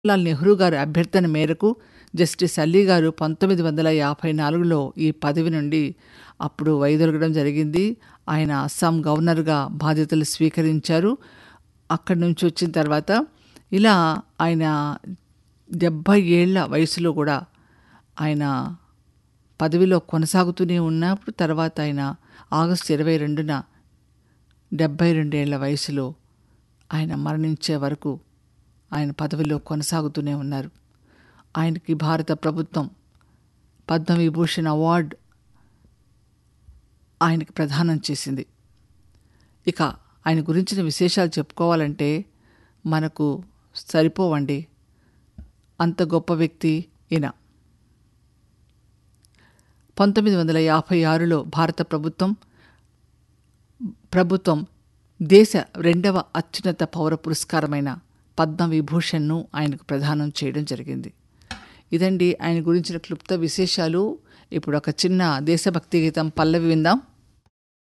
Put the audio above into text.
జవహర్లాల్ నెహ్రూ గారి అభ్యర్థన మేరకు జస్టిస్ అల్లీ గారు పంతొమ్మిది వందల యాభై నాలుగులో ఈ పదవి నుండి అప్పుడు వైదొలగడం జరిగింది ఆయన అస్సాం గవర్నర్గా బాధ్యతలు స్వీకరించారు అక్కడి నుంచి వచ్చిన తర్వాత ఇలా ఆయన డెబ్భై ఏళ్ల వయసులో కూడా ఆయన పదవిలో కొనసాగుతూనే ఉన్నప్పుడు తర్వాత ఆయన ఆగస్టు ఇరవై రెండున డెబ్భై రెండేళ్ల వయసులో ఆయన మరణించే వరకు ఆయన పదవిలో కొనసాగుతూనే ఉన్నారు ఆయనకి భారత ప్రభుత్వం పద్మవిభూషణ్ అవార్డు ఆయనకి ప్రదానం చేసింది ఇక ఆయన గురించిన విశేషాలు చెప్పుకోవాలంటే మనకు సరిపోవండి అంత గొప్ప వ్యక్తి ఈయన పంతొమ్మిది వందల యాభై ఆరులో భారత ప్రభుత్వం ప్రభుత్వం దేశ రెండవ అత్యున్నత పౌర పురస్కారమైన పద్మవిభూషణ్ను ఆయనకు ప్రదానం చేయడం జరిగింది ఇదండి ఆయన గురించిన క్లుప్త విశేషాలు ఇప్పుడు ఒక చిన్న దేశభక్తి గీతం పల్లవి విందాం